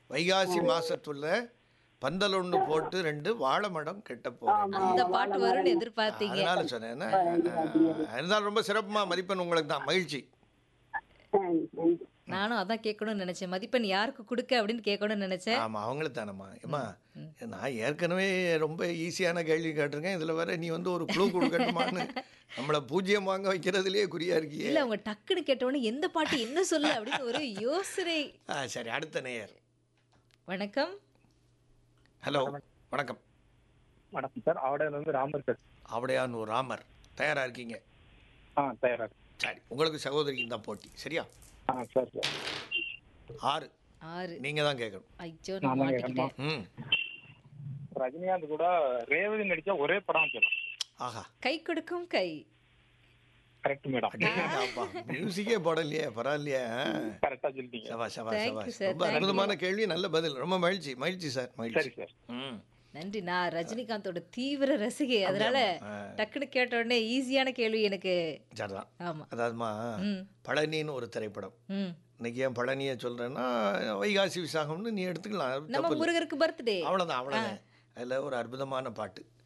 வைகாசி மாசத்துல பந்தல் ஒன்று போட்டு ரெண்டு வாழை மடம் கெட்ட போகிறேன் அந்த பாட்டு வரும்னு எதிர்பார்த்தீங்க அதனால சொன்னேன் என்ன? இருந்தாலும் ரொம்ப சிறப்புமா மதிப்பெண் உங்களுக்கு தான் மகிழ்ச்சி தேங்க்ஸ் தேங்க்ஸ் நானும் அதான் கேட்கணும்னு நினைச்சேன் மதிப்பெண் யாருக்கு கொடுக்க அப்படின்னு கேட்கணும்னு நினைச்சேன் ஆமா அவங்களுக்கு தானம்மா ஏம்மா நான் ஏற்கனவே ரொம்ப ஈஸியான கேள்வி கேட்டிருக்கேன் இதுல வேற நீ வந்து ஒரு குழு கொடுக்கட்டுமான்னு நம்மளை பூஜ்ஜியம் வாங்க வைக்கிறதுலயே குறியா இருக்கியே இல்ல அவங்க டக்குன்னு கேட்டவொடனே எந்த பாட்டு என்ன சொல்லு அப்படின்னு ஒரு யோசனை ஆ சரி அடுத்த நேயர் வணக்கம் ஹலோ வணக்கம் வணக்கம் சார் ஆவடையில இருந்து ராமர் சார் அவடையான் ஒரு ராமர் தயாரா இருக்கீங்க ஆ தயாரா இருக்கு. சரி உங்களுக்கு சகோதரிக்கு தான் போட்டி சரியா ஆ சார் சார் ஆறு ஆறு நீங்க தான் கேட்கணும் ஐயோ நான் நான் தான் மாட்டிக்கிட்டேன் ம் ரஜினிகாந்த் கூட ரேவதி நடிச்ச ஒரே படம் சார் ஆஹா கை கொடுக்கும் கை கரெக்ட் மேடம் அடேங்கப்பா, மியூசிக்கே போடலையே பரவாயில்லையே ஆ. கரெக்டா சொல்லிட்டீங்க சபா சபா Thank சபா you, sir. ரொம்ப Thank you. அற்புதமான கேள்வி நல்ல பதில் ரொம்ப மகிழ்ச்சி மகிழ்ச்சி சார் சரி மகிழ்ச்சி சார் ம் நன்றி நான் ரஜினிகாந்தோட தீவிர ரசிகை அதனால ஆ. டக்குன்னு கேட்ட உடனே ஈஸியான கேள்வி எனக்கு சரிதான் ஆமா அதாவதுமா ம் பழனின்னு ஒரு திரைப்படம் ம் இன்னைக்கு ஏன் பழனியை சொல்றேன்னா வைகாசி விசாகம்னு நீ எடுத்துக்கலாம் அது நம்ம தப்பு இல்லை. முருகருக்கு பர்த்டே அவ்வளவுதான் அவ்வளவுதான் அதுல ஒரு அற்புதமான பாட்டு